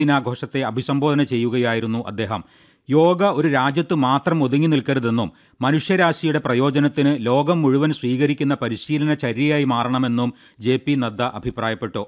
ദിനാഘോഷത്തെ അഭിസംബോധന ചെയ്യുകയായിരുന്നു അദ്ദേഹം യോഗ ഒരു രാജ്യത്ത് മാത്രം ഒതുങ്ങി നിൽക്കരുതെന്നും മനുഷ്യരാശിയുടെ പ്രയോജനത്തിന് ലോകം മുഴുവൻ സ്വീകരിക്കുന്ന പരിശീലന ചര്യയായി മാറണമെന്നും ജെ പി നദ്ദ അഭിപ്രായപ്പെട്ടു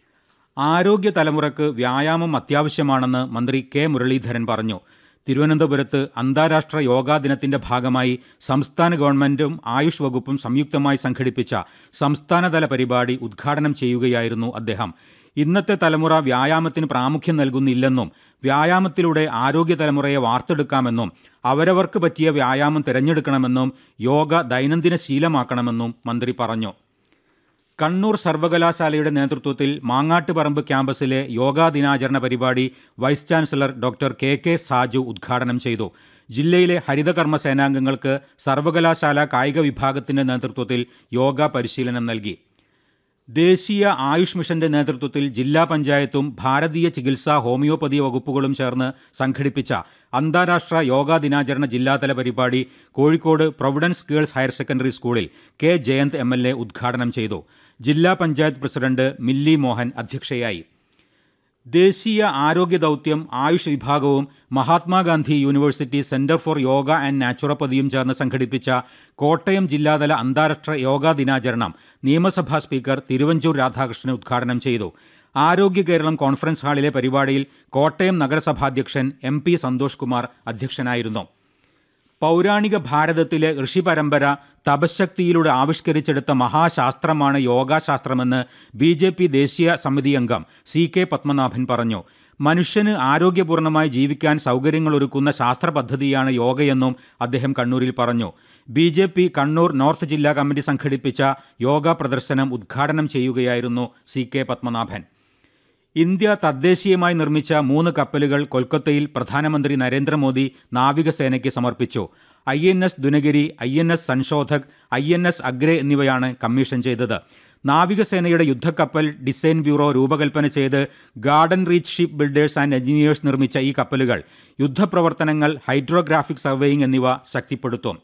ആരോഗ്യ തലമുറക്ക് വ്യായാമം അത്യാവശ്യമാണെന്ന് മന്ത്രി കെ മുരളീധരൻ പറഞ്ഞു തിരുവനന്തപുരത്ത് അന്താരാഷ്ട്ര യോഗാ ദിനത്തിന്റെ ഭാഗമായി സംസ്ഥാന ഗവൺമെന്റും ആയുഷ് വകുപ്പും സംയുക്തമായി സംഘടിപ്പിച്ച സംസ്ഥാനതല പരിപാടി ഉദ്ഘാടനം ചെയ്യുകയായിരുന്നു അദ്ദേഹം ഇന്നത്തെ തലമുറ വ്യായാമത്തിന് പ്രാമുഖ്യം നൽകുന്നില്ലെന്നും വ്യായാമത്തിലൂടെ ആരോഗ്യ തലമുറയെ വാർത്തെടുക്കാമെന്നും അവരവർക്ക് പറ്റിയ വ്യായാമം തിരഞ്ഞെടുക്കണമെന്നും യോഗ ദൈനംദിന ശീലമാക്കണമെന്നും മന്ത്രി പറഞ്ഞു കണ്ണൂർ സർവകലാശാലയുടെ നേതൃത്വത്തിൽ മാങ്ങാട്ടുപറമ്പ് ക്യാമ്പസിലെ യോഗാ ദിനാചരണ പരിപാടി vice chancellor doctor K K Saju ഉദ്ഘാടനം ചെയ്തു ജില്ലയിലെ ഹരിതകർമ്മ സേനാംഗങ്ങൾക്ക് സർവകലാശാല കായിക വിഭാഗത്തിന്റെ നേതൃത്വത്തിൽ യോഗ പരിശീലനം നൽകി ദേശീയ ആയുഷ് മിഷന്റെ നേതൃത്വത്തിൽ ജില്ലാ പഞ്ചായത്തും ഭാരതീയ ചികിത്സാ ഹോമിയോപ്പതി വകുപ്പുകളും ചേർന്ന് സംഘടിപ്പിച്ച അന്താരാഷ്ട്ര യോഗാ ദിനാചരണ ജില്ലാതല പരിപാടി Kozhikode providence girls higher secondary സ്കൂളിൽ K Jayanth M L A ഉദ്ഘാടനം ചെയ്തു ജില്ലാ പഞ്ചായത്ത് പ്രസിഡന്റ് മില്ലി മോഹൻ അധ്യക്ഷയായി ദേശീയ ആരോഗ്യ ദൗത്യം ആയുഷ് വിഭാഗവും Mahatma Gandhi university centre for yoga and നാച്ചുറോപ്പതിയും ചേർന്ന് സംഘടിപ്പിച്ച കോട്ടയം ജില്ലാതല അന്താരാഷ്ട്ര യോഗാ ദിനാചരണം നിയമസഭാ സ്പീക്കർ തിരുവഞ്ചൂർ രാധാകൃഷ്ണൻ ഉദ്ഘാടനം ചെയ്തു ആരോഗ്യ കേരളം കോൺഫറൻസ് ഹാളിലെ പരിപാടിയിൽ കോട്ടയം നഗരസഭാധ്യക്ഷൻ എം പി സന്തോഷ് കുമാർ അധ്യക്ഷനായിരുന്നു പൗരാണിക ഭാരതത്തിലെ ഋഷി പരമ്പര തപശക്തിയിലൂടെ ആവിഷ്കരിച്ചെടുത്ത മഹാശാസ്ത്രമാണ് യോഗാശാസ്ത്രമെന്ന് ബി ജെ പി ദേശീയ സമിതി അംഗം സി കെ പത്മനാഭൻ പറഞ്ഞു മനുഷ്യന് ആരോഗ്യപൂർണ്ണമായി ജീവിക്കാൻ സൗകര്യങ്ങളൊരുക്കുന്ന ശാസ്ത്ര പദ്ധതിയാണ് യോഗയെന്നും അദ്ദേഹം കണ്ണൂരിൽ പറഞ്ഞു B J P Kannur north ജില്ലാ കമ്മിറ്റി സംഘടിപ്പിച്ച യോഗ പ്രദർശനം ഉദ്ഘാടനം ചെയ്യുകയായിരുന്നു സി കെ പത്മനാഭൻ ഇന്ത്യ തദ്ദേശീയമായി നിർമ്മിച്ച മൂന്ന് കപ്പലുകൾ കൊൽക്കത്തയിൽ പ്രധാനമന്ത്രി നരേന്ദ്രമോദി നാവികസേനയ്ക്ക് സമർപ്പിച്ചു I N S Dunagiri I N S Sanshodhak I N S Agray എന്നിവയാണ് കമ്മീഷൻ ചെയ്തത് നാവികസേനയുടെ യുദ്ധക്കപ്പൽ ഡിസൈൻ ബ്യൂറോ രൂപകൽപ്പന ചെയ്ത് garden reach ship builders and engineers നിർമ്മിച്ച ഈ കപ്പലുകൾ യുദ്ധപ്രവർത്തനങ്ങൾ ഹൈഡ്രോഗ്രാഫിക് സർവേയിങ് എന്നിവ ശക്തിപ്പെടുത്തും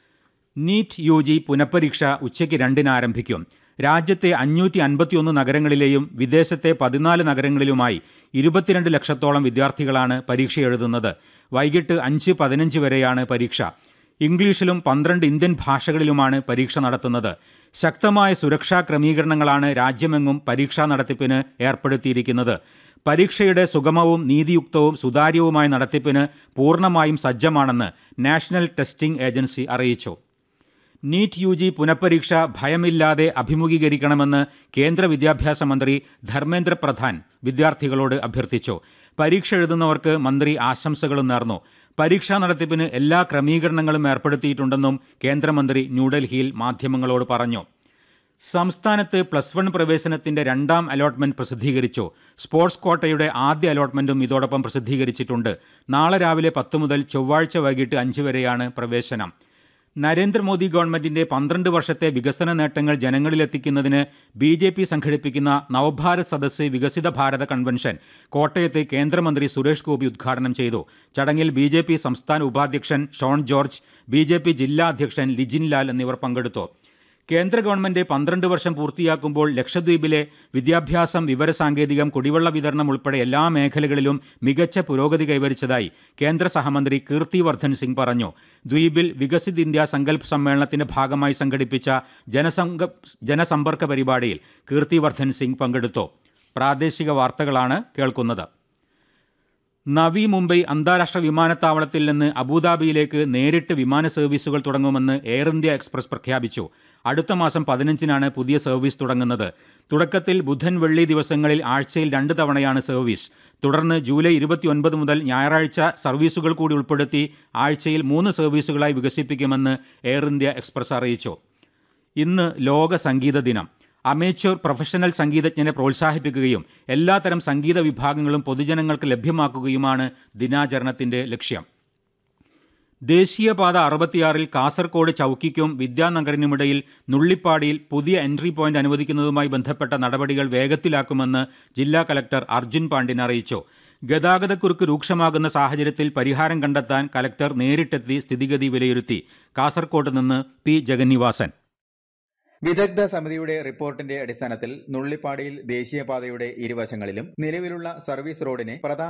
നീറ്റ് യു ജി പുനഃപരീക്ഷ ഉച്ചയ്ക്ക് രണ്ടിന് ആരംഭിക്കും രാജ്യത്തെ അഞ്ഞൂറ്റി അൻപത്തിയൊന്ന് നഗരങ്ങളിലെയും വിദേശത്തെ പതിനാല് നഗരങ്ങളിലുമായി ഇരുപത്തിരണ്ട് ലക്ഷത്തോളം വിദ്യാർത്ഥികളാണ് പരീക്ഷ എഴുതുന്നത് വൈകിട്ട് അഞ്ച് പതിനഞ്ച് വരെയാണ് പരീക്ഷ ഇംഗ്ലീഷിലും പന്ത്രണ്ട് ഇന്ത്യൻ ഭാഷകളിലുമാണ് പരീക്ഷ നടത്തുന്നത് ശക്തമായ സുരക്ഷാ ക്രമീകരണങ്ങളാണ് രാജ്യമെങ്ങും പരീക്ഷാ നടത്തിപ്പിന് ഏർപ്പെടുത്തിയിരിക്കുന്നത് പരീക്ഷയുടെ സുഗമവും നീതിയുക്തവും സുതാര്യവുമായ നടത്തിപ്പിന് പൂർണ്ണമായും സജ്ജമാണെന്ന് നാഷണൽ ടെസ്റ്റിംഗ് ഏജൻസി അറിയിച്ചു നീറ്റ് യു ജി പുനഃപരീക്ഷ ഭയമില്ലാതെ അഭിമുഖീകരിക്കണമെന്ന് കേന്ദ്ര വിദ്യാഭ്യാസ മന്ത്രി ധർമ്മേന്ദ്ര പ്രധാൻ വിദ്യാർത്ഥികളോട് അഭ്യർത്ഥിച്ചു പരീക്ഷ എഴുതുന്നവർക്ക് മന്ത്രി ആശംസകളും നേർന്നു പരീക്ഷാ നടത്തിപ്പിന് എല്ലാ ക്രമീകരണങ്ങളും ഏർപ്പെടുത്തിയിട്ടുണ്ടെന്നും കേന്ദ്രമന്ത്രി ന്യൂഡൽഹിയിൽ മാധ്യമങ്ങളോട് പറഞ്ഞു സംസ്ഥാനത്ത് പ്ലസ് വൺ പ്രവേശനത്തിന്റെ രണ്ടാം അലോട്ട്മെന്റ് പ്രസിദ്ധീകരിച്ചു സ്പോർട്സ് കോട്ടയുടെ ആദ്യ അലോട്ട്മെന്റും ഇതോടൊപ്പം പ്രസിദ്ധീകരിച്ചിട്ടുണ്ട് നാളെ രാവിലെ പത്ത് മുതൽ ചൊവ്വാഴ്ച വൈകിട്ട് അഞ്ച് വരെയാണ് പ്രവേശനം നരേന്ദ്രമോദി ഗവൺമെന്റിന്റെ പന്ത്രണ്ട് വർഷത്തെ വികസന നേട്ടങ്ങൾ ജനങ്ങളിലെത്തിക്കുന്നതിന് ബി ജെ പി സംഘടിപ്പിക്കുന്ന നവഭാരത് സദസ്സ് വികസിത ഭാരത കൺവെൻഷൻ കോട്ടയത്ത് കേന്ദ്രമന്ത്രി സുരേഷ് ഗോപി ഉദ്ഘാടനം ചെയ്തു ചടങ്ങിൽ ബി ജെ പി സംസ്ഥാന ഉപാധ്യക്ഷൻ Shone George B J P ജില്ലാ അധ്യക്ഷൻ ലിജിൻ ലാൽ എന്നിവർ പങ്കെടുത്തു കേന്ദ്ര ഗവൺമെന്റ് പന്ത്രണ്ട് വർഷം പൂർത്തിയാക്കുമ്പോൾ ലക്ഷദ്വീപിലെ വിദ്യാഭ്യാസം വിവരസാങ്കേതികം കുടിവെള്ള വിതരണം ഉൾപ്പെടെ എല്ലാ മേഖലകളിലും മികച്ച പുരോഗതി കൈവരിച്ചതായി കേന്ദ്ര സഹമന്ത്രി കീർത്തിവർദ്ധൻ സിംഗ് പറഞ്ഞു ദ്വീപിൽ വികസിത് ഇന്ത്യ സങ്കല്പ് സമ്മേളനത്തിന്റെ ഭാഗമായി സംഘടിപ്പിച്ച ജനസംഘ ജനസമ്പർക്ക പരിപാടിയിൽ കീർത്തിവർദ്ധൻ സിംഗ് പങ്കെടുത്തു പ്രാദേശിക വാർത്തകളാണ് കേൾക്കുന്നത് നവി മുംബൈ അന്താരാഷ്ട്ര വിമാനത്താവളത്തിൽ നിന്ന് അബുദാബിയിലേക്ക് നേരിട്ട് വിമാന സർവീസുകൾ തുടങ്ങുമെന്ന് എയർ ഇന്ത്യ എക്സ്പ്രസ് പ്രഖ്യാപിച്ചു അടുത്ത മാസം പതിനഞ്ചിനാണ് പുതിയ സർവീസ് തുടങ്ങുന്നത് തുടക്കത്തിൽ ബുധൻ വെള്ളി ദിവസങ്ങളിൽ ആഴ്ചയിൽ രണ്ട് തവണയാണ് സർവീസ് തുടർന്ന് ജൂലൈ ഇരുപത്തിയൊൻപത് മുതൽ ഞായറാഴ്ച സർവീസുകൾ കൂടി ഉൾപ്പെടുത്തി ആഴ്ചയിൽ മൂന്ന് സർവീസുകളായി വികസിപ്പിക്കുമെന്ന് എയർ ഇന്ത്യ എക്സ്പ്രസ് അറിയിച്ചു ഇന്ന് ലോക സംഗീത ദിനം അമേച്വർ പ്രൊഫഷണൽ സംഗീതജ്ഞനെ പ്രോത്സാഹിപ്പിക്കുകയും എല്ലാത്തരം സംഗീത വിഭാഗങ്ങളും പൊതുജനങ്ങൾക്ക് ലഭ്യമാക്കുകയുമാണ് ദിനാചരണത്തിന്റെ ലക്ഷ്യം ദേശീയപാത അറുപത്തിയാറിൽ കാസർകോട് ചൌക്കിക്കും വിദ്യാനഗറിനുമിടയിൽ നുള്ളിപ്പാടിയിൽ പുതിയ എൻട്രി പോയിന്റ് അനുവദിക്കുന്നതുമായി ബന്ധപ്പെട്ട നടപടികൾ വേഗത്തിലാക്കുമെന്ന് ജില്ലാ കലക്ടർ അർജുൻ പാണ്ഡ്യൻ അറിയിച്ചു ഗതാഗതക്കുരുക്ക് രൂക്ഷമാകുന്ന സാഹചര്യത്തിൽ പരിഹാരം കണ്ടെത്താൻ കലക്ടർ നേരിട്ടെത്തി സ്ഥിതിഗതി വിലയിരുത്തി കാസർകോട്ട് നിന്ന് പി ജഗന്നിവാസൻ വിദഗ്ധ സമിതിയുടെ റിപ്പോർട്ടിന്റെ അടിസ്ഥാനത്തിൽ നുള്ളിപ്പാടിയിൽ ദേശീയപാതയുടെ ഇരുവശങ്ങളിലും നിലവിലുള്ള സർവീസ് റോഡിനെ പ്രധാന